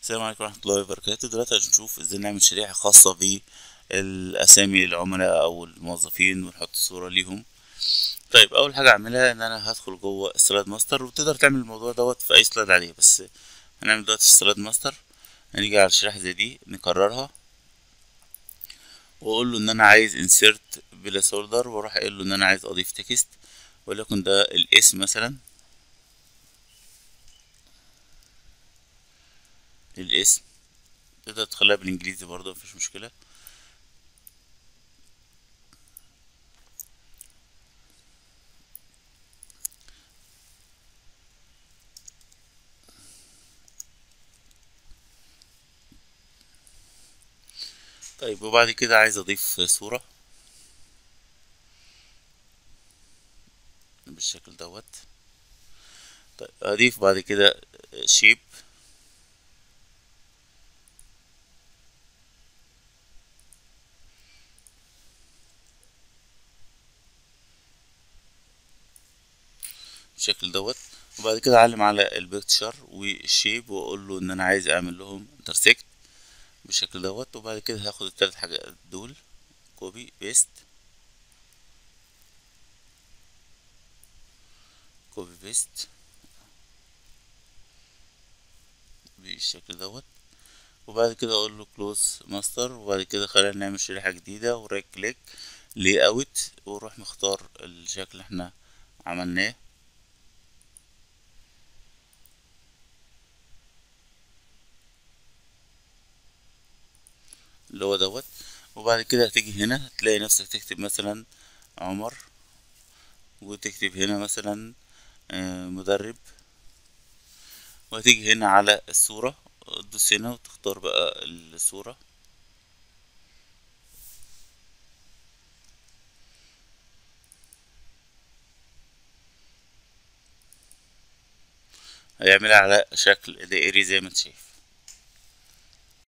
السلام عليكم ورحمة الله وبركاته دلوقتي هنشوف ازاي نعمل شريحة خاصة بالأسامي العملاء أو الموظفين ونحط صورة ليهم طيب أول حاجة أعملها إن أنا هدخل جوه السلايد ماستر وتقدر تعمل الموضوع دوت في أي سلايد عادية بس هنعمل دلوقتي في السلايد ماستر هنيجي على شريحة زي دي نكررها وأقول له إن أنا عايز insert بلا سولدر وأروح قايل له إن أنا عايز أضيف تكست وليكن ده الاسم مثلا الاسم تقدر تخليها بالانجليزي برضه مفيش مشكلة طيب وبعد كده عايز اضيف صورة بالشكل دوت طيب اضيف بعد كده شيب بالشكل دوت وبعد كده اعلم على البيكتشر والشيب واقول له ان انا عايز اعمل لهم انترسكت بالشكل دوت وبعد كده هاخد التلات حاجات دول كوبي بيست كوبي بيست بالشكل دوت وبعد كده اقول له كلوز ماستر وبعد كده خلينا نعمل شريحة جديدة ورايت كليك لي اوت ونروح مختار الشكل اللي احنا عملناه اللي هو دوت وبعد كده هتيجي هنا هتلاقي نفسك تكتب مثلا عمر وتكتب هنا مثلا مدرب وهتيجي هنا على الصورة تدوس هنا وتختار بقى الصورة هيعملها على شكل دائري زي ما انت شايف